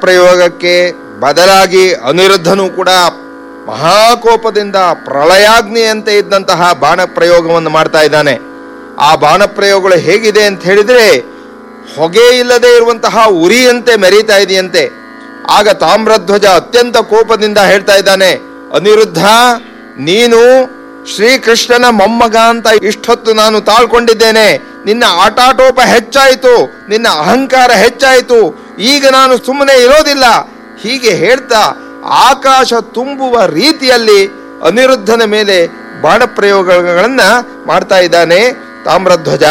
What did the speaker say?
ಪ್ರಯೋಗಕ್ಕೆ ಬದಲಾಗಿ ಅನಿರುದ್ಧನು ಕೂಡ ಮಹಾಕೋಪದಿಂದ ಪ್ರಳಯಾಗ್ನಿಯಂತೆ ಇದ್ದಂತಹ ಬಾಣ ಪ್ರಯೋಗವನ್ನು ಮಾಡ್ತಾ ಇದ್ದಾನೆ ಆ ಬಾಣ ಪ್ರಯೋಗಗಳು ಹೇಗಿದೆ ಅಂತ ಹೇಳಿದ್ರೆ ಹೊಗೆ ಇಲ್ಲದೆ ಇರುವಂತಹ ಉರಿಯಂತೆ ಮೆರೀತಾ ಇದೆಯಂತೆ ಆಗ ತಾಮ್ರಧ್ವಜ ಅತ್ಯಂತ ಕೋಪದಿಂದ ಹೇಳ್ತಾ ಇದ್ದಾನೆ ಅನಿರುದ್ಧ ನೀನು ಶ್ರೀಕೃಷ್ಣನ ಮೊಮ್ಮಗ ಅಂತ ಇಷ್ಟೊತ್ತು ನಾನು ತಾಳ್ಕೊಂಡಿದ್ದೇನೆ ನಿನ್ನ ಆಟಾಟೋಪ ಹೆಚ್ಚಾಯಿತು ನಿನ್ನ ಅಹಂಕಾರ ಹೆಚ್ಚಾಯಿತು ಈಗ ನಾನು ಸುಮ್ಮನೆ ಇರೋದಿಲ್ಲ ಹೀಗೆ ಹೇಳ್ತಾ ಆಕಾಶ ತುಂಬುವ ರೀತಿಯಲ್ಲಿ ಅನಿರುದ್ಧನ ಮೇಲೆ ಬಾಣ ಪ್ರಯೋಗಗಳನ್ನ ಮಾಡ್ತಾ ಇದ್ದಾನೆ ತಾಮ್ರಧ್ವಜ